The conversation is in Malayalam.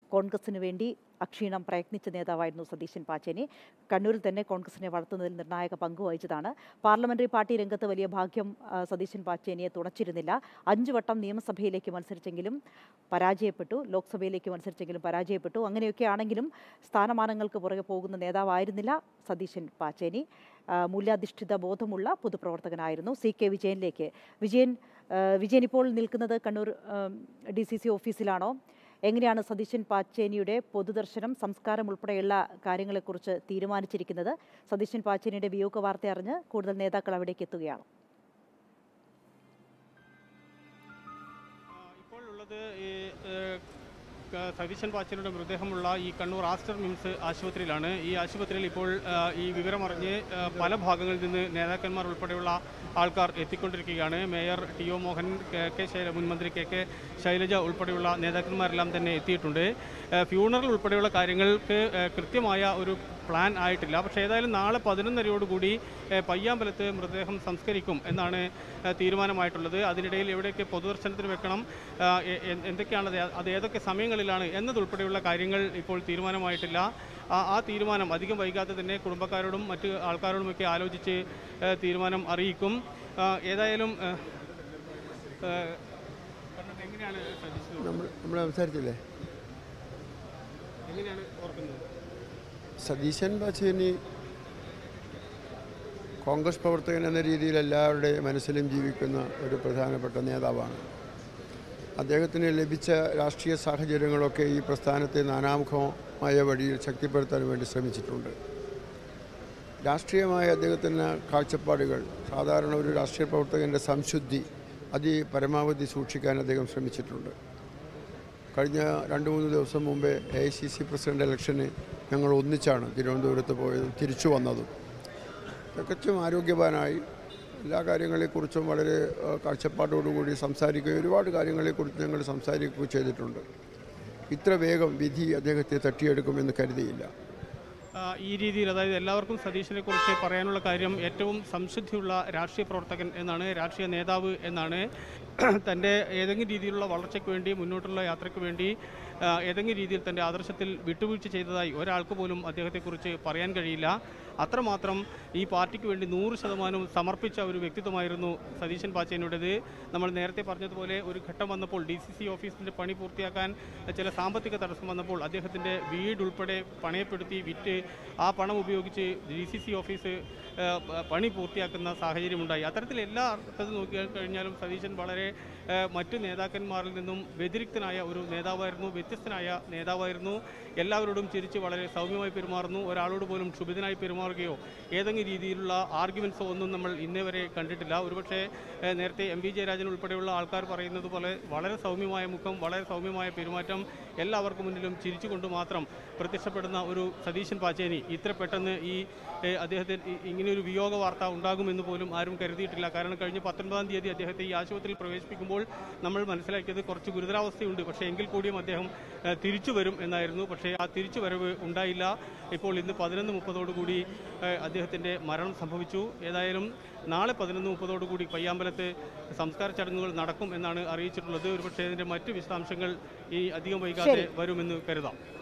കോൺഗ്രസിന് വേണ്ടി അക്ഷീണം പ്രയത്നിച്ച നേതാവായിരുന്നു സതീശൻ പാച്ചേനി കണ്ണൂരിൽ തന്നെ കോൺഗ്രസിനെ വളർത്തുന്നതിൽ നിർണായക പങ്ക് വഹിച്ചതാണ് പാർലമെന്ററി പാർട്ടി രംഗത്ത് വലിയ ഭാഗ്യം ആ, സതീശൻ പാച്ചേനിയെ തുണച്ചിരുന്നില്ല അഞ്ചു വട്ടം നിയമസഭയിലേക്ക് മത്സരിച്ചെങ്കിലും പരാജയപ്പെട്ടു ലോക്സഭയിലേക്ക് മത്സരിച്ചെങ്കിലും പരാജയപ്പെട്ടു അങ്ങനെയൊക്കെ ആണെങ്കിലും സ്ഥാനമാനങ്ങൾക്ക് പുറകെ പോകുന്ന നേതാവായിരുന്നില്ല സതീശൻ പാച്ചേനി ആ, മൂല്യാധിഷ്ഠിത ബോധമുള്ള പൊതുപ്രവർത്തകനായിരുന്നു സി കെ വിജയനിലേക്ക് വിജയൻ ആ, വിജയൻ ഇപ്പോൾ നിൽക്കുന്നത് കണ്ണൂർ ഡി സി സി ഓഫീസിലാണോ എങ്ങനെയാണ് സതീശൻ പാച്ചേനിയുടെ പൊതുദർശനം സംസ്കാരം ഉൾപ്പെടെയുള്ള കാര്യങ്ങളെക്കുറിച്ച് തീരുമാനിച്ചിരിക്കുന്നത് സതീശൻ പാച്ചേനിയുടെ വിയോഗ വാർത്ത അറിഞ്ഞ് കൂടുതൽ നേതാക്കൾ അവിടേക്ക് എത്തുകയാണ് ഇപ്പോൾ ഉള്ളത് ഈ ഏഹ്, ക- സതീശൻ പാച്ചനയുടെ മൃതദേഹമുള്ള ഈ കണ്ണൂർ ആസ്റ്റർ മിംസ് ആശുപത്രിയിലാണ് ഈ ആശുപത്രിയിൽ ഇപ്പോൾ ഏഹ്, ഈ വിവരമറിഞ്ഞ് ഏഹ്, പല ഭാഗങ്ങളിൽ നിന്ന് നേതാക്കന്മാർ ഉൾപ്പെടെയുള്ള ആൾക്കാർ എത്തിക്കൊണ്ടിരിക്കുകയാണ് mayor T O Mohan K K Shaila മുൻ മന്ത്രി കെ കെ ശൈലജ ഉൾപ്പെടെയുള്ള നേതാക്കന്മാരെല്ലാം തന്നെ എത്തിയിട്ടുണ്ട് ഏഹ്, ഫ്യൂണറൽ ഉൾപ്പെടെയുള്ള കാര്യങ്ങൾക്ക് ഏഹ്, കൃത്യമായ ഒരു പ്ലാൻ ആയിട്ടില്ല പക്ഷേ ഏതായാലും നാളെ പതിനൊന്നരയോടുകൂടി ഏഹ്, പയ്യാമ്പലത്ത് മൃതദേഹം സംസ്കരിക്കും എന്നാണ് ഏഹ്, തീരുമാനമായിട്ടുള്ളത് അതിനിടയിൽ എവിടെയൊക്കെ പൊതുദർശനത്തിന് വെക്കണം ആഹ്, എ- എ- എന്തൊക്കെയാണ് അത് അത് ഏതൊക്കെ സമയങ്ങളിലാണ് എന്നതുൾപ്പെടെയുള്ള കാര്യങ്ങൾ ഇപ്പോൾ തീരുമാനമായിട്ടില്ല ആ ആ തീരുമാനം അധികം വൈകാതെ തന്നെ കുടുംബക്കാരോടും മറ്റ് ആൾക്കാരോടുമൊക്കെ ആലോചിച്ച് ഏഹ്, തീരുമാനം അറിയിക്കും ആഹ്, ഏതായാലും ഏഹ്, ഏഹ്, കണ്ണൻ എങ്ങനെയാണ് സജീഷിനോട് നമ്മൾ നമ്മൾ സംസാരിച്ചില്ലേ എങ്ങനെയാണ് ഓർക്കുന്നത് സതീശൻ ബച്ചേനി കോൺഗ്രസ് പ്രവർത്തകൻ എന്ന രീതിയിൽ എല്ലാവരുടെയും മനസ്സിലും ജീവിക്കുന്ന ഒരു പ്രധാനപ്പെട്ട നേതാവാണ് അദ്ദേഹത്തിന് ലഭിച്ച രാഷ്ട്രീയ സാഹചര്യങ്ങളൊക്കെ ഈ പ്രസ്ഥാനത്തെ നാനാമുഖമായ വഴിയിൽ ശക്തിപ്പെടുത്താൻ വേണ്ടി ശ്രമിച്ചിട്ടുണ്ട് രാഷ്ട്രീയമായ അദ്ദേഹത്തിന് കാഴ്ചപ്പാടുകൾ സാധാരണ ഒരു രാഷ്ട്രീയ പ്രവർത്തകൻ്റെ സംശുദ്ധി അതി പരമാവധി സൂക്ഷിക്കാൻ അദ്ദേഹം ശ്രമിച്ചിട്ടുണ്ട് കഴിഞ്ഞ രണ്ട് മൂന്ന് ദിവസം മുമ്പേ A I C C president ഇലക്ഷന് ഞങ്ങൾ ഒന്നിച്ചാണ് തിരുവനന്തപുരത്ത് പോയതും തിരിച്ചു വന്നതും തികച്ചും ആരോഗ്യവാനായി എല്ലാ കാര്യങ്ങളെക്കുറിച്ചും വളരെ ഏഹ്, കാഴ്ചപ്പാടോടുകൂടി സംസാരിക്കുകയും ഒരുപാട് കാര്യങ്ങളെക്കുറിച്ച് ഞങ്ങൾ സംസാരിക്കുകയും ചെയ്തിട്ടുണ്ട് ഇത്ര വേഗം വിധി അദ്ദേഹത്തെ തട്ടിയെടുക്കുമെന്ന് കരുതിയില്ല ആ, ഈ രീതിയിൽ അതായത് എല്ലാവർക്കും സതീശനെ കുറിച്ച് പറയാനുള്ള കാര്യം ഏറ്റവും സംശുദ്ധിയുള്ള രാഷ്ട്രീയ പ്രവർത്തകൻ എന്നാണ് രാഷ്ട്രീയ നേതാവ് എന്നാണ് തൻ്റെ ഏതെങ്കിലും രീതിയിലുള്ള വളർച്ചയ്ക്ക് വേണ്ടി മുന്നോട്ടുള്ള യാത്രയ്ക്ക് വേണ്ടി ആ, ഏതെങ്കിലും രീതിയിൽ തൻ്റെ ആദർശത്തിൽ വിട്ടുവീഴ്ച ചെയ്തതായി ഒരാൾക്ക് പോലും അദ്ദേഹത്തെക്കുറിച്ച് പറയാൻ കഴിയില്ല അത്രമാത്രം ഈ പാർട്ടിക്ക് വേണ്ടി നൂറ് ശതമാനവും സമർപ്പിച്ച ഒരു വ്യക്തിത്വമായിരുന്നു സതീശൻ പാച്ചേനുടേത് നമ്മൾ നേരത്തെ പറഞ്ഞതുപോലെ ഒരു ഘട്ടം വന്നപ്പോൾ ഡി സി സി ഓഫീസിൻ്റെ പണി പൂർത്തിയാക്കാൻ ചില സാമ്പത്തിക തടസ്സം വന്നപ്പോൾ അദ്ദേഹത്തിൻ്റെ വീട് ഉൾപ്പെടെ പണയപ്പെടുത്തി വിറ്റ് ആ പണം ഉപയോഗിച്ച് ഡി സി സി ഓഫീസ് ആ, പ- പണി പൂർത്തിയാക്കുന്ന സാഹചര്യമുണ്ടായി അത്തരത്തിൽ എല്ലാ അർത്ഥത്തിൽ നോക്കിക്കഴിഞ്ഞാലും സതീശൻ വളരെ ആ, മറ്റ് നേതാക്കന്മാരിൽ നിന്നും വ്യതിരിക്തനായ ഒരു നേതാവായിരുന്നു വ്യത്യസ്തനായ നേതാവായിരുന്നു എല്ലാവരോടും ചിരിച്ച് വളരെ സൗമ്യമായി പെരുമാറുന്നു ഒരാളോട് പോലും ക്ഷുഭിതനായി പെരുമാറുകയോ ഏതെങ്കിലും രീതിയിലുള്ള ആർഗ്യുമെൻസോ ഒന്നും നമ്മൾ ഇന്നേ വരെ കണ്ടിട്ടില്ല ഒരുപക്ഷെ ഏഹ്, നേരത്തെ എം വി ജയരാജൻ ഉൾപ്പെടെയുള്ള ആൾക്കാർ പറയുന്നത് പോലെ വളരെ സൗമ്യമായ മുഖം വളരെ സൗമ്യമായ പെരുമാറ്റം എല്ലാവർക്കും മുന്നിലും ചിരിച്ചുകൊണ്ട് മാത്രം പ്രത്യക്ഷപ്പെടുന്ന ഒരു സതീശൻ പാച്ചേനി ഇത്ര പെട്ടെന്ന് ഈ ഏഹ്, അദ്ദേഹത്തിന് ഇ- ഇങ്ങനെയൊരു വിയോഗ വാർത്ത ഉണ്ടാകുമെന്ന് പോലും ആരും കരുതിയിട്ടില്ല കാരണം കഴിഞ്ഞ പത്തൊൻപതാം തീയതി അദ്ദേഹത്തെ ഈ ആശുപത്രിയിൽ പ്രവേശിപ്പിക്കുമ്പോൾ നമ്മൾ മനസ്സിലാക്കിയത് കുറച്ച് ഗുരുതരാവസ്ഥയുണ്ട് പക്ഷേ എങ്കിൽ കൂടിയും അദ്ദേഹം ഏഹ്, തിരിച്ചു വരും എന്നായിരുന്നു പക്ഷേ ആ തിരിച്ചു വരവ് ഉണ്ടായില്ല ഇപ്പോൾ ഇന്ന് പതിനൊന്ന് മുപ്പതോടുകൂടി ഏഹ്, അദ്ദേഹത്തിൻ്റെ മരണം സംഭവിച്ചു ഏതായാലും നാളെ പതിനൊന്ന് മുപ്പതോടുകൂടി പയ്യാമ്പലത്ത് സംസ്കാര ചടങ്ങുകൾ നടക്കും എന്നാണ് അറിയിച്ചിട്ടുള്ളത് ഒരുപക്ഷേ ഇതിൻ്റെ മറ്റ് വിശദാംശങ്ങൾ ഈ അധികം വൈകാതെ ശരി. വരുമെന്ന് കരുതാം